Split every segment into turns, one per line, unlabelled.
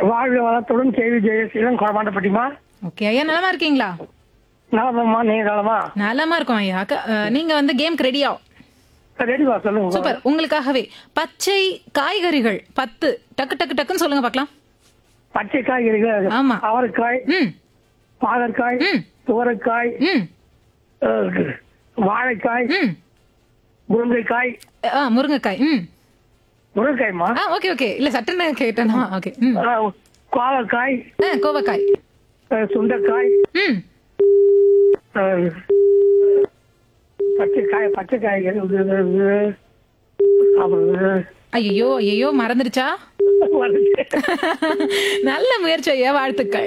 வாழ்க வளத்துடன் கேள்வி ஜெயசீலன் குடமாண்டப்பட்டிமா
ஓகே ஐயா நலமா இருக்கீங்களா
நலமம்மா நீங்க நலமா
நலமா இருக்கும் ஐயா அக்கா, அஹ், நீங்க வந்து கேம்க்கு ரெடியா
ரெடிவா சொல்லுங்க
சூப்பர் உங்களுக்காகவே பச்சை காய்கறிகள் பத்து டக்கு டக்கு டக்குன்னு சொல்லுங்க பார்க்கலாம்
பச்சை காய்கறிகள்
ஆமா.
அவரைக்காய்
ம்
பாகற்காய்
ம்.
துவரைக்காய்
ம்
அஹ், வாழைக்காய்
ம்
முருங்கைக்காய்
ஆ முருங்கைக்காய் ம்
முருங்கைக்காய்மா
ஆ ஓகே ஓகே இல்ல சட்டுன்னு கேட்டேனா ஓகே ம்
அஹ், கோவக்காய்
ஆ கோவக்காய்
அஹ், சுண்டைக்காய்
ம்
அஹ், பச்சை காய் பச்சை காய்கறி இது, இது, இது. அப்புறம்
ஐயோ ஐயோ மறந்துடுச்சா
வருது.
நல்ல முயற்சி ஐயா வாழ்த்துக்கள்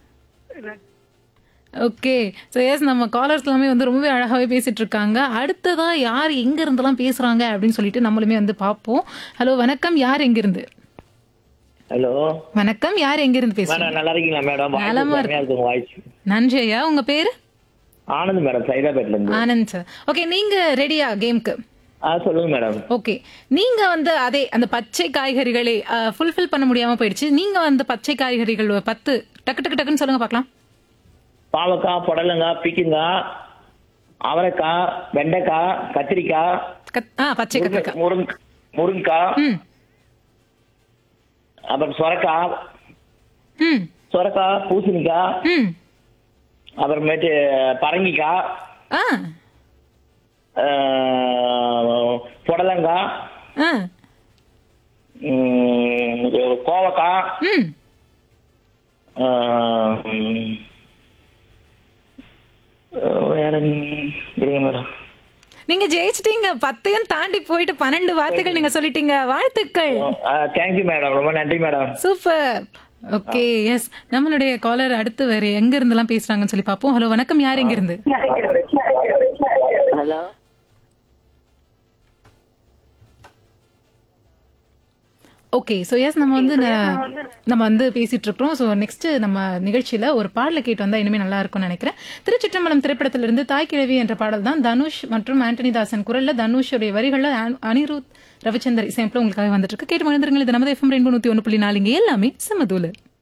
ஓகே ஸோ எஸ் நம்ம காலர்ஸ் எல்லாமே வந்து ரொம்பவே அழகாவே பேசிட்டு இருக்காங்க அடுத்ததா யார் எங்க இருந்தெல்லாம் பேசுறாங்க அப்படின்னு சொல்லிட்டு நம்மளுமே வந்து பார்ப்போம் ஹலோ வணக்கம் யார் எங்க இருந்து
ஹலோ
வணக்கம் யார் எங்க இருந்து பேசுறீங்க
மேடம் நல்லா இருக்கீங்களா மேடம்
நலமா
வாய்ஸ் இருக்கு உங்க வாய்ஸ்
நன்றி ஐயா உங்க பேரு
ஆனந்த் மேடம் சைதாபேட்ல இருந்து
ஆனந்த் சார் ஓகே நீங்க ரெடியா கேம்க்கு
ஆ சொல்லுங்க மேடம்
ஓகே நீங்க வந்து அதே அந்த பச்சை காய்கறிகளை ஃபுல்ஃபில் பண்ண முடியாம போயிடுச்சு நீங்க வந்து பச்சை காய்கறிகள் ஒரு பத்து டக்கு டக்கு டக்குன்னு சொல்லுங்க பார்க்கலாம்
பாவக்காய் புடலங்காய் பீக்கங்காய் அவரைக்காய் வெண்டைக்காய் கத்திரிக்காய்
கத்- ஆ பச்சை கத்திரிக்காய்
முருங்க முருங்கைக்காய்
ம்
அப்புறம் சொரக்காய்
ம்
சொரக்காய் பூசணிக்காய்
ம்
அப்புறமேட்டு பரங்கிக்காய்
ஆ
ஆஹ், புடலங்காய்
ஆ
ம், கோவக்காய்
ம்
ஆஹ், ம், வேற என்ன- இருங்க மேடம்
நீங்க ஜெயிச்சிட்டீங்க பத்தையும் தாண்டி போயிட்டு பன்னெண்டு வார்த்தைகள் நீங்க சொல்லிட்டீங்க வாழ்த்துக்கள்
தேங்க்யூ மேடம் ரொம்ப நன்றி மேடம்
சூப்பர் ஓகே எஸ் நம்மளுடைய காலர் அடுத்து வேற எங்க இருந்தெல்லாம் பேசுறாங்கன்னு சொல்லி பார்ப்போம் ஹலோ வணக்கம் யார் எங்க இருந்து
ஹலோ
ஓகே ஸோ எஸ் நம்ம வந்து ந- நம்ம வந்து பேசிட்டு இருக்கிறோம் ஸோ நெக்ஸ்ட் நம்ம நிகழ்ச்சியில ஒரு பாடலை கேட்டு வந்தா இனிமே நல்லா இருக்கும்னு நினைக்கிறேன் திருச்சிற்றம்பலம் திரைப்படத்திலிருந்து தாய் கிழவி என்ற பாடல் தான் தனுஷ் மற்றும் ஆண்டனி தாசன் குரல்ல தனுஷுடைய வரிகள்ல அன்- அனிருத் ரவிச்சந்தர் இசையமைப்பில் உங்களுக்காக வந்துட்டு இருக்கு கேட்டு மகிழ்ந்துருங்கள் இது நமது எஃப்எம் ரெயின்போ நூத்தி ஒன்று புள்ளி நாலு இங்க எல்லாமே சமதூல